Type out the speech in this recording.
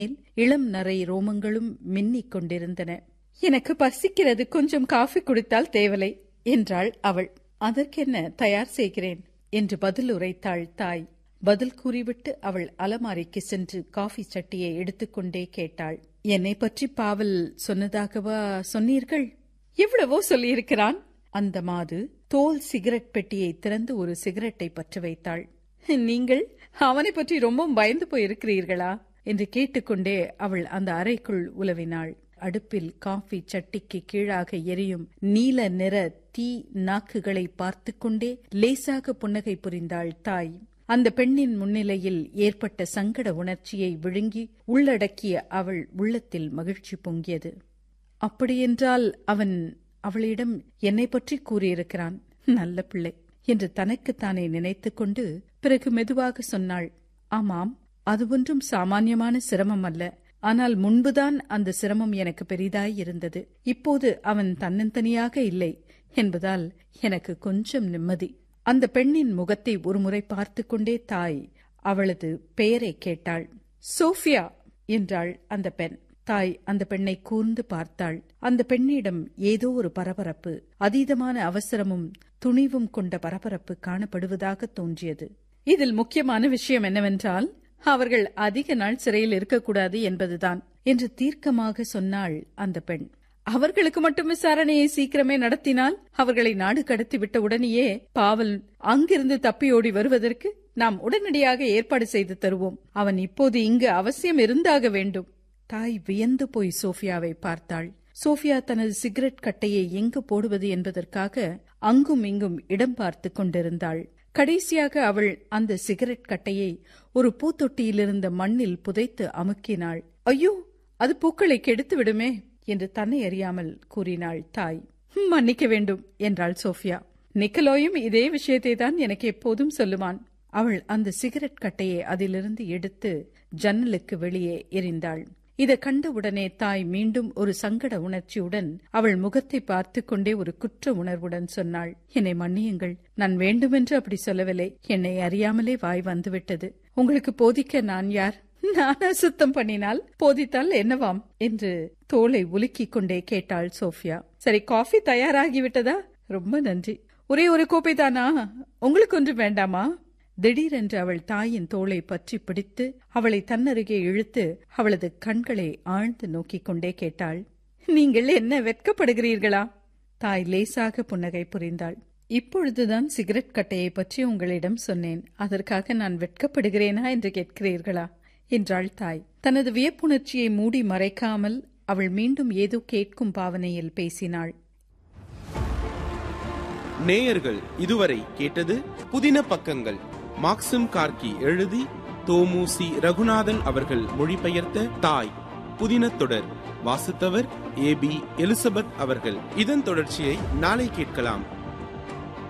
மேல் இளம் நரை ரோமங்களும் மின்னிக் கொண்டிருந்தன எனக்கு பசிக்கிறது கொஞ்சம் காஃபி குடித்தால் தேவலை என்றாள் அவள் அதற்கென்ன தயார் செய்கிறேன் என்று பதில் உரைத்தாள் தாய் பதில் கூறிவிட்டு அவள் அலமாரிக்கு சென்று காஃபி சட்டியை எடுத்துக்கொண்டே கேட்டாள் என்னை பற்றி பாவல் சொன்னதாகவா சொன்னீர்கள் எவ்வளவோ சொல்லியிருக்கிறான் அந்த மாது தோல் சிகரெட் பெட்டியை திறந்து ஒரு சிகரெட்டை பற்ற வைத்தாள் நீங்கள் அவனை பற்றி ரொம்ப பயந்து போயிருக்கிறீர்களா என்று கேட்டுக்கொண்டே அவள் அந்த அறைக்குள் உலவினாள் அடுப்பில் காஃபி சட்டிக்கு கீழாக எரியும் நீல நிற தீ நாக்குகளை பார்த்து கொண்டே லேசாக புன்னகை புரிந்தாள் தாய் அந்த பெண்ணின் முன்னிலையில் ஏற்பட்ட சங்கட உணர்ச்சியை விழுங்கி உள்ளடக்கிய அவள் உள்ளத்தில் மகிழ்ச்சி பொங்கியது அப்படியென்றால் அவன் அவளிடம் என்னை பற்றி கூறியிருக்கிறான் நல்ல பிள்ளை என்று தனக்குத்தானே நினைத்துக் கொண்டு பிறகு மெதுவாக சொன்னாள் ஆமாம் அது ஒன்றும் சாமானியமான சிரமம் அல்ல ஆனால் முன்புதான் அந்த சிரமம் எனக்கு பெரிதாய் இருந்தது இப்போது அவன் தன்னந்தனியாக இல்லை என்பதால் எனக்கு கொஞ்சம் நிம்மதி அந்த பெண்ணின் முகத்தை ஒருமுறை பார்த்து கொண்டே தாய் அவளது பெயரை கேட்டாள் சோஃபியா என்றாள் அந்த பெண் தாய் அந்த பெண்ணை கூர்ந்து பார்த்தாள் அந்த பெண்ணிடம் ஏதோ ஒரு பரபரப்பு அதீதமான அவசரமும் துணிவும் கொண்ட பரபரப்பு காணப்படுவதாக தோன்றியது இதில் முக்கியமான விஷயம் என்னவென்றால் அவர்கள் அதிக நாள் சிறையில் இருக்கக்கூடாது என்பதுதான் என்று தீர்க்கமாக சொன்னாள் அந்த பெண் அவர்களுக்கு மட்டும் விசாரணையை சீக்கிரமே நடத்தினால் அவர்களை நாடு கடத்திவிட்ட உடனேயே பாவல் அங்கிருந்து தப்பியோடி வருவதற்கு நாம் உடனடியாக ஏற்பாடு செய்து தருவோம் அவன் இப்போது இங்கு அவசியம் இருந்தாக வேண்டும் தாய் வியந்து போய் சோஃபியாவை பார்த்தாள் சோஃபியா தனது சிகரெட் கட்டையை எங்கு போடுவது என்பதற்காக அங்கும் இங்கும் இடம் பார்த்து கொண்டிருந்தாள் கடைசியாக அவள் அந்த சிகரெட் கட்டையை ஒரு பூத்தொட்டியிலிருந்த மண்ணில் புதைத்து அமுக்கினாள் ஐயோ அது பூக்களை கெடுத்து விடுமே என்று தன்னை அறியாமல் கூறினாள் தாய் மன்னிக்க வேண்டும் என்றாள் சோஃபியா நிக்கலோயும் இதே விஷயத்தை தான் எனக்கு எப்போதும் சொல்லுவான் அவள் அந்த சிகரெட் கட்டையை அதிலிருந்து எடுத்து ஜன்னலுக்கு வெளியே எறிந்தாள் இதை கண்டவுடனே தாய் மீண்டும் ஒரு சங்கட உணர்ச்சியுடன் அவள் முகத்தை பார்த்து கொண்டே ஒரு குற்ற உணர்வுடன் சொன்னாள் என்னை மன்னியுங்கள் நான் வேண்டுமென்று அப்படி சொல்லவில்லை என்னை அறியாமலே வாய் வந்துவிட்டது உங்களுக்கு போதிக்க நான் யார் நான் அசுத்தம் பண்ணினால் போதித்தால் என்னவாம் என்று தோலை உலுக்கிக் கொண்டே கேட்டாள் சோஃபியா சரி காஃபி தயாராகிவிட்டதா ரொம்ப நன்றி ஒரே ஒரு கோப்பை தானா உங்களுக்கு ஒன்றும் வேண்டாமா திடீரென்று அவள் தாயின் தோளை பற்றி பிடித்து அவளை தன்னருகே இழுத்து அவளது கண்களை ஆழ்ந்து நோக்கிக் கொண்டே கேட்டாள் நீங்கள் என்ன வெட்கப்படுகிறீர்களா தாய் லேசாக புன்னகை புரிந்தாள் இப்பொழுதுதான் சிகரெட் கட்டையை பற்றி உங்களிடம் சொன்னேன் அதற்காக நான் வெட்கப்படுகிறேனா என்று கேட்கிறீர்களா என்றாள் தாய் தனது வியப்புணர்ச்சியை மூடி மறைக்காமல் அவள் மீண்டும் ஏதோ கேட்கும் பாவனையில் பேசினாள் நேயர்கள் இதுவரை கேட்டது புதின பக்கங்கள் மாக்சிம் கார்கி எழுதி தோமுசி ரகுநாதன் அவர்கள் மொழிபெயர்த்த தாய் புதின தொடர் வாசித்தவர் ஏ பி எலிசபெத் அவர்கள் இதன் தொடர்ச்சியை நாளை கேட்கலாம்